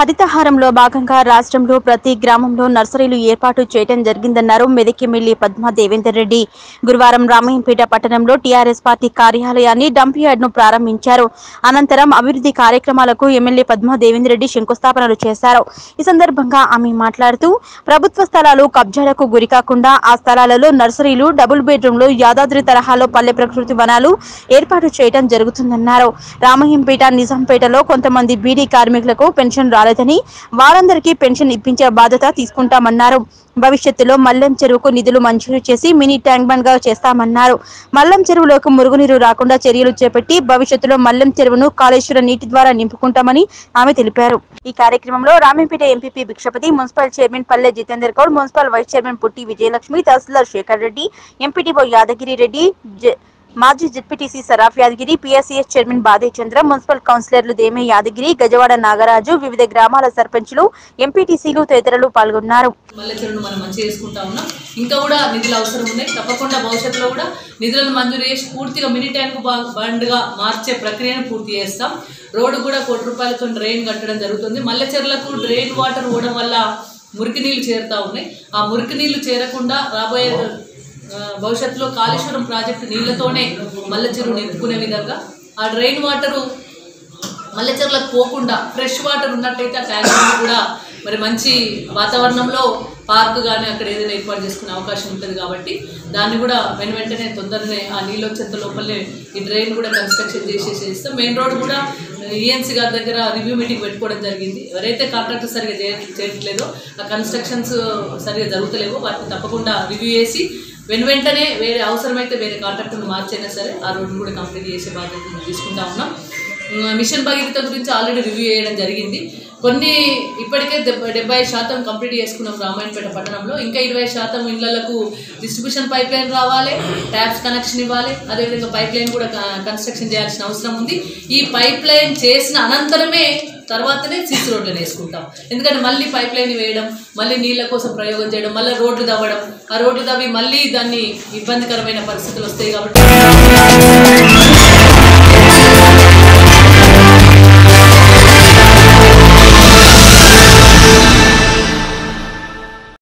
హరితహారంలో భాగంగా రాష్ట్రంలో ప్రతి గ్రామంలో నర్సరీలు ఏర్పాటు చేయడం జరిగిందన్నారు మెదక్ ఎమ్మెల్యే పద్మా దేవేందర్ రెడ్డి గురువారం రామయ్యంపేట పట్టణంలో టీఆర్ఎస్ పార్టీ కార్యాలయాన్ని డంప్ యార్డ్ ను ప్రారంభించారు అనంతరం అభివృద్ధి కార్యక్రమాలకు ఎమ్మెల్యే పద్మా దేవేందర్ రెడ్డి శంకుస్థాపనలు చేశారు ఈ సందర్భంగా ఆమె మాట్లాడుతూ ప్రభుత్వ స్థలాలు కబ్జాలకు గురికాకుండా ఆ స్థలాలలో నర్సరీలు డబుల్ బెడ్రూమ్లు యాదాద్రి తరహాలో పల్లె ప్రకృతి వనాలు ఏర్పాటు చేయడం జరుగుతుందన్నారు రామయ్యంపేట నిజాంపేటలో కొంతమంది బీడీ కార్మికులకు పెన్షన్ రాలేదని వారందరికీ పెన్షన్ ఇప్పించే బాధ్యత తీసుకుంటామన్నారు భవిష్యత్తులో మల్లెం చెరువుకు నిధులు మంజూరు చేసి మినీ ట్యాంక్ బండ్ గా చేస్తామన్నారు మల్లెం చెరువులోకి మురుగునీరు రాకుండా చర్యలు చేపట్టి భవిష్యత్తులో మల్లెం చెరువును కాళేశ్వర నీటి ద్వారా నింపుకుంటామని ఆమె తెలిపారు ఈ కార్యక్రమంలో Ramampet MPP Bhikshapathi municipal chairman Palle Jitender Goud municipal vice chairman Putti Vijayalakshmi తహసీల్దార్ శేఖర్ రెడ్డి ఎంపీటీఓ యాదగిరి రెడ్డి జె- మాజీ ZPTC Saraf Yadagiri PSCS chairman Bade Chandra municipal కౌన్సిలర్లు దేమే యాదగిరి గజవాడ నాగరాజు వివిధ గ్రామాల సర్పంచులు ఎంపీటీసీలు తదితరులు పాల్గొన్నారు మల్లె చెరువును మనం మంచిగా చేసుకుంటా ఉన్నాం ఇంకా కూడా నిధులు అవసరం ఉన్నాయి తప్పకుండా భవిష్యత్తులో కూడా నిధులను మంజూరు చేసి పూర్తిగా మినీ ట్యాంక్ బా- బండ్గా మార్చే ప్రక్రియను పూర్తి చేస్తాం రోడ్డు కూడా కోటి రూపాయలతో డ్రైన్ కట్టడం జరుగుతుంది మల్లె చెరువులకు డ్రైన్ వాటర్ పోవడం వల్ల మురికి నీళ్లు చేరుతా ఉన్నాయి ఆ మురికి నీళ్లు చేరకుండా రాబోయే ఆ, భవిష్యత్తులో కాళేశ్వరం ప్రాజెక్టు నీళ్లతోనే మల్లె చెరువు నింపుకునే విధంగా ఆ డ్రైన్ వాటరు మల్లె చెరువులకు పోకుండా ఫ్రెష్ వాటర్ ఉన్నట్టయితే ఆ ట్యాంక్ బండ్ కూడా మరి మంచి వాతావరణంలో పార్క్ కానీ అక్కడ ఏదైనా ఏర్పాటు చేసుకునే అవకాశం ఉంటుంది కాబట్టి దాన్ని కూడా వెను వెంటనే తొందరనే ఆ నీళ్ళు వచ్చేంత లోపలనే ఈ డ్రైన్ కూడా కన్స్ట్రక్షన్ చేసేసి ఇస్తాం మెయిన్ రోడ్ కూడా ఈఎన్సీ గారి దగ్గర రివ్యూ మీటింగ్ పెట్టుకోవడం జరిగింది ఎవరైతే కాంట్రాక్టర్ సరిగా చేయ చేయట్లేదో ఆ కన్స్ట్రక్షన్స్ సరిగా జరుగుతలేవో వాటిని తప్పకుండా రివ్యూ చేసి వెను వెంటనే వేరే అవసరమైతే వేరే కాంట్రాక్టర్ని మార్చైనా సరే ఆ రోడ్డు కూడా కంప్లీట్ చేసే బాధ్యత మేము తీసుకుంటా ఉన్నాం ఉమ్, మిషన్ భగీరథ గురించి ఆల్రెడీ రివ్యూ చేయడం జరిగింది కొన్ని ఇప్పటికే డెబ్బై డెబ్బై శాతం కంప్లీట్ చేసుకున్నాం రామాయణపేట పట్టణంలో ఇంకా ఇరవై శాతం ఇళ్లకు డిస్ట్రిబ్యూషన్ పైప్ లైన్ రావాలి ట్యాప్స్ కనెక్షన్ ఇవ్వాలి అదేవిధంగా పైప్ లైన్ కూడా క- కన్స్ట్రక్షన్ చేయాల్సిన అవసరం ఉంది ఈ పైప్ లైన్ చేసిన అనంతరమే తర్వాతనే సీసీ రోడ్లను వేసుకుంటాం ఎందుకంటే మళ్ళీ పైప్ లైన్ వేయడం మళ్ళీ నీళ్ళ కోసం ప్రయోగం చేయడం మళ్ళీ రోడ్లు తవ్వడం ఆ రోడ్లు తవ్వి మళ్ళీ దాన్ని ఇబ్బందికరమైన పరిస్థితులు వస్తాయి కాబట్టి